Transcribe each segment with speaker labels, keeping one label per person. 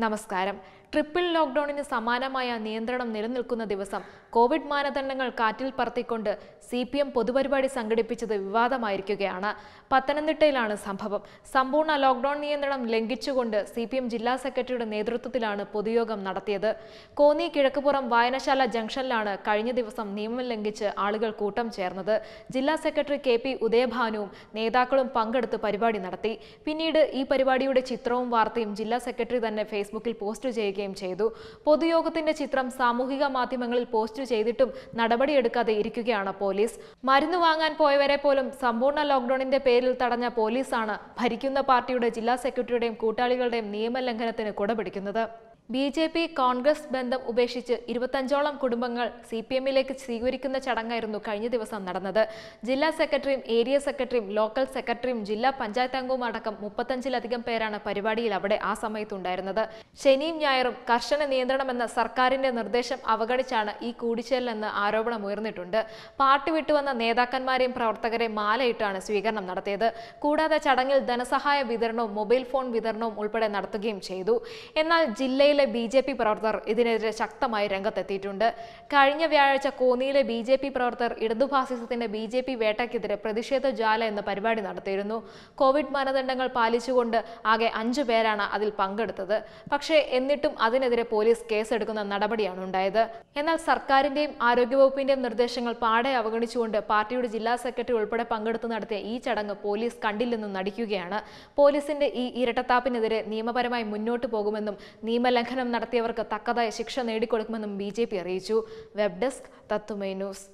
Speaker 1: നമസ്കാരം ട്രിപ്പിൾ ലോക്ക്ഡൌണിന് സമാനമായ നിയന്ത്രണം നിലനിൽക്കുന്ന ദിവസം കോവിഡ് മാനദണ്ഡങ്ങൾ കാറ്റിൽ പറത്തിക്കൊണ്ട് സി പി എം പൊതുപരിപാടി സംഘടിപ്പിച്ചത് വിവാദമായിരിക്കുകയാണ് പത്തനംതിട്ടയിലാണ് സംഭവം സമ്പൂർണ്ണ ലോക്ക്ഡൌൺ നിയന്ത്രണം ലംഘിച്ചുകൊണ്ട് സി പി എം ജില്ലാ സെക്രട്ടറിയുടെ നേതൃത്വത്തിലാണ് പൊതുയോഗം നടത്തിയത് കോന്നി കിഴക്കുപുറം വായനശാല ജംഗ്ഷനിലാണ് കഴിഞ്ഞ ദിവസം നിയമം ലംഘിച്ച് ആളുകൾ കൂട്ടം ചേർന്നത് ജില്ലാ സെക്രട്ടറി കെ പി ഉദയഭാനുവും നേതാക്കളും പങ്കെടുത്ത് പരിപാടി നടത്തി പിന്നീട് ഈ പരിപാടിയുടെ ചിത്രവും വാർത്തയും ജില്ലാ സെക്രട്ടറി തന്നെ ഫേസ്ബുക്കിൽ പോസ്റ്റ് ചെയ്യുകയും ചെയ്തു പൊതുയോഗത്തിന്റെ ചിത്രം സാമൂഹിക മാധ്യമങ്ങളിൽ പോസ്റ്റ് ചെയ്തിട്ടും നടപടിയെടുക്കാതെ ഇരിക്കുകയാണ് പോലീസ് മരുന്ന് വാങ്ങാൻ പോയവരെ പോലും സമ്പൂർണ്ണ ലോക്ക്ഡൌണിന്റെ പേരിൽ തടഞ്ഞ പോലീസാണ് ഭരിക്കുന്ന പാർട്ടിയുടെ ജില്ലാ സെക്രട്ടറിയുടെയും കൂട്ടാളികളുടെയും നിയമലംഘനത്തിന് കുടപിടിക്കുന്നത് ബി ജെ പി കോൺഗ്രസ് ബന്ധം ഉപേക്ഷിച്ച് ഇരുപത്തഞ്ചോളം കുടുംബങ്ങൾ സി പി എമ്മിലേക്ക് സ്വീകരിക്കുന്ന ചടങ്ങായിരുന്നു കഴിഞ്ഞ ദിവസം നടന്നത് ജില്ലാ സെക്രട്ടറിയും ഏരിയ സെക്രട്ടറിയും ലോക്കൽ സെക്രട്ടറിയും ജില്ലാ പഞ്ചായത്ത് അംഗവും അടക്കം മുപ്പത്തഞ്ചിലധികം പേരാണ് പരിപാടിയിൽ അവിടെ ആ സമയത്തുണ്ടായിരുന്നത് ശനിയും ഞായറും കർശന നിയന്ത്രണമെന്ന സർക്കാരിന്റെ നിർദ്ദേശം അവഗണിച്ചാണ് ഈ കൂടിച്ചേരലെന്ന് ആരോപണം ഉയർന്നിട്ടുണ്ട് പാർട്ടി വിട്ടുവന്ന നേതാക്കന്മാരെയും പ്രവർത്തകരെയും മാലയിട്ടാണ് സ്വീകരണം നടത്തിയത് കൂടാതെ ചടങ്ങിൽ ധനസഹായ വിതരണവും മൊബൈൽ ഫോൺ വിതരണവും ഉൾപ്പെടെ നടത്തുകയും ചെയ്തു എന്നാൽ ജില്ലയിലെ ബി ജെ പി പ്രവർത്തകർ ഇതിനെതിരെ ശക്തമായി രംഗത്തെത്തിയിട്ടുണ്ട് കഴിഞ്ഞ വ്യാഴാഴ്ച കോന്നിയിലെ ബി ജെ പി പ്രവർത്തകർ ഇടതുഭാസിസത്തിന്റെ ബി ജെ പി വേട്ടയ്ക്കെതിരെ പ്രതിഷേധ ജ്വാല എന്ന പരിപാടി നടത്തിയിരുന്നു കോവിഡ് മാനദണ്ഡങ്ങൾ പാലിച്ചുകൊണ്ട് ആകെ അഞ്ചു പേരാണ് അതിൽ പങ്കെടുത്തത് പക്ഷേ എന്നിട്ടും അതിനെതിരെ പോലീസ് കേസെടുക്കുന്ന നടപടിയാണ് ഉണ്ടായത് എന്നാൽ സർക്കാരിന്റെയും ആരോഗ്യവകുപ്പിന്റെയും നിർദ്ദേശങ്ങൾ പാടെ അവഗണിച്ചുകൊണ്ട് പാർട്ടിയുടെ ജില്ലാ സെക്രട്ടറി ഉൾപ്പെടെ പങ്കെടുത്ത് നടത്തിയ ഈ ചടങ്ങ് പോലീസ് കണ്ടില്ലെന്നും നടിക്കുകയാണ് പോലീസിന്റെ ഈ ഇരട്ടത്താപ്പിനെതിരെ നിയമപരമായി മുന്നോട്ട് പോകുമെന്നും നിയമലംഘനം നടത്തിയവർക്ക് തക്കതായ ശിക്ഷ നേടിക്കൊടുക്കുമെന്നും ബി അറിയിച്ചു web desk Tattvamayi news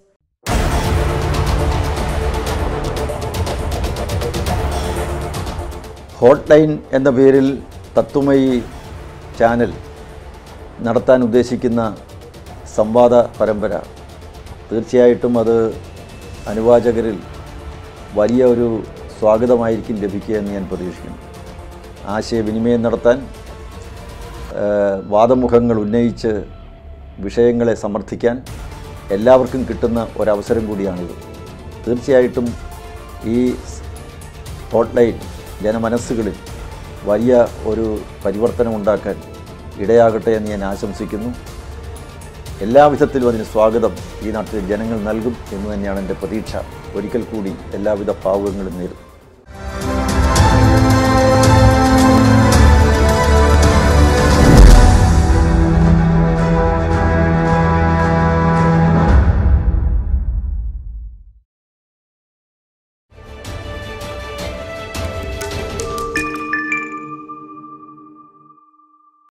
Speaker 2: hotline എന്ന പേരിൽ തത്വമയി ചാനൽ നടത്താൻ ഉദ്ദേശിക്കുന്ന സംവാദ പരമ്പര തീർച്ചയായിട്ടും അത് അനുവാചകരിൽ വലിയ ഒരു സ്വാഗതമായിരിക്കും ലഭിക്കുക എന്ന് ഞാൻ പ്രതീക്ഷിക്കുന്നു ആശയവിനിമയം നടത്താൻ ആ, വാദമുഖങ്ങൾ ഉന്നയിച്ച് വിഷയങ്ങളെ സമർത്ഥിക്കാൻ എല്ലാവർക്കും കിട്ടുന്ന ഒരവസരം കൂടിയാണിത് തീർച്ചയായിട്ടും ഈ ഹോട്ട്ലൈൻ ജനമനസ്സുകളിൽ വലിയ ഒരു പരിവർത്തനം ഉണ്ടാക്കാൻ ഇടയാകട്ടെ എന്ന് ഞാൻ ആശംസിക്കുന്നു എല്ലാവിധത്തിലും അതിന് സ്വാഗതം ഈ നാട്ടിലെ ജനങ്ങൾ നൽകും എന്ന് തന്നെയാണ് എൻ്റെ പ്രതീക്ഷ ഒരിക്കൽ കൂടി എല്ലാവിധ ഭാവുകങ്ങളും നേരും